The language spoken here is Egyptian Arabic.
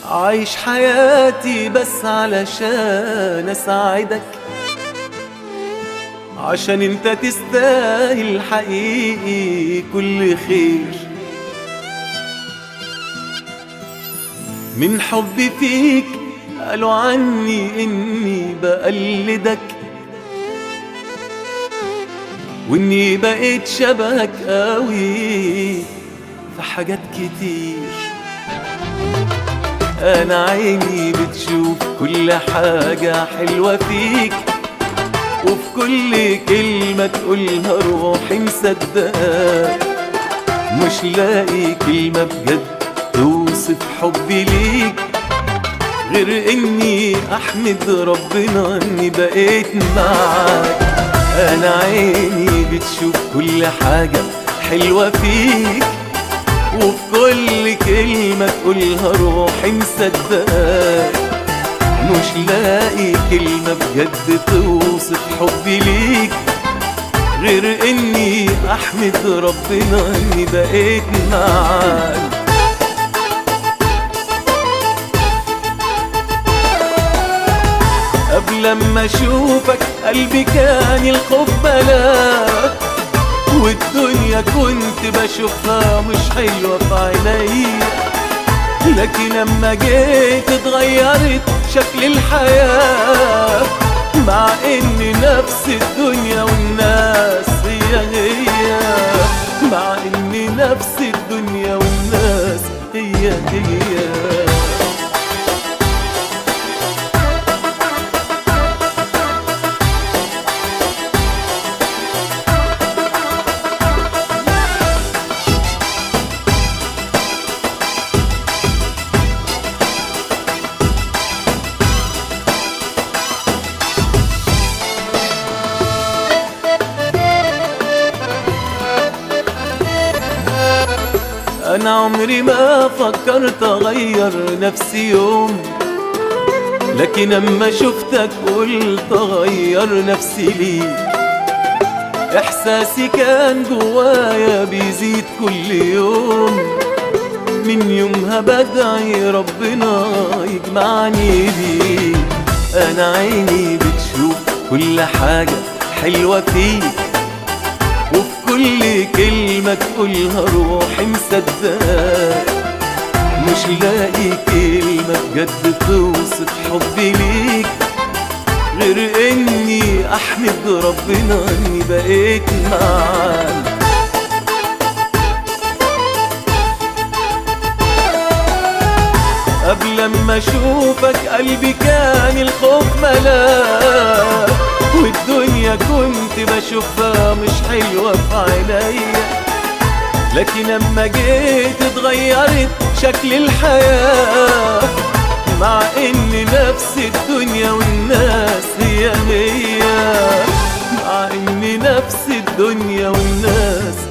عايش حياتي بس علشان اساعدك عشان انت تستاهل حقيقي كل خير من حبي فيك قالوا عني اني بقلدك واني بقيت شبهك قوي في حاجات كتير انا عيني بتشوف كل حاجة حلوة فيك وفي كل كلمة تقولها روحي مصدقاك مش لاقي كلمة بجد توصف حبي ليك غير اني احمد ربنا اني بقيت معاك انا عيني بتشوف كل حاجة حلوة فيك وفي كل كلمة تقولها روحي مصدقاك مش لاقي كلمة بجد توصف حبي ليك غير اني احمد ربنا اني بقيت معاك قبل ما اشوفك قلبي كان الخوف بلاك والدنيا كنت بشوفها مش حلوة في عينيا لكن لما جيت اتغيرت شكل الحياة مع ان نفس الدنيا والناس هي هي مع ان نفس الدنيا والناس هي هي انا عمري ما فكرت اغير نفسي يوم لكن اما شفتك قلت اغير نفسي ليك احساسي كان جوايا بيزيد كل يوم من يومها بدعي ربنا يجمعني بيك انا عيني بتشوف كل حاجة حلوة فيك وفي كل كلمة تقولها روحي مصدقاك مش لاقي كلمة بجد توصف حبي ليك غير اني احمد ربنا اني بقيت معاك قبل ما اشوفك قلبي كان الخوف ملاك والدنيا كنت بشوفها مش حلوة في عينيا لكن لما جيت اتغيرت شكل الحياة مع ان نفس الدنيا والناس هي هي مع ان نفس الدنيا والناس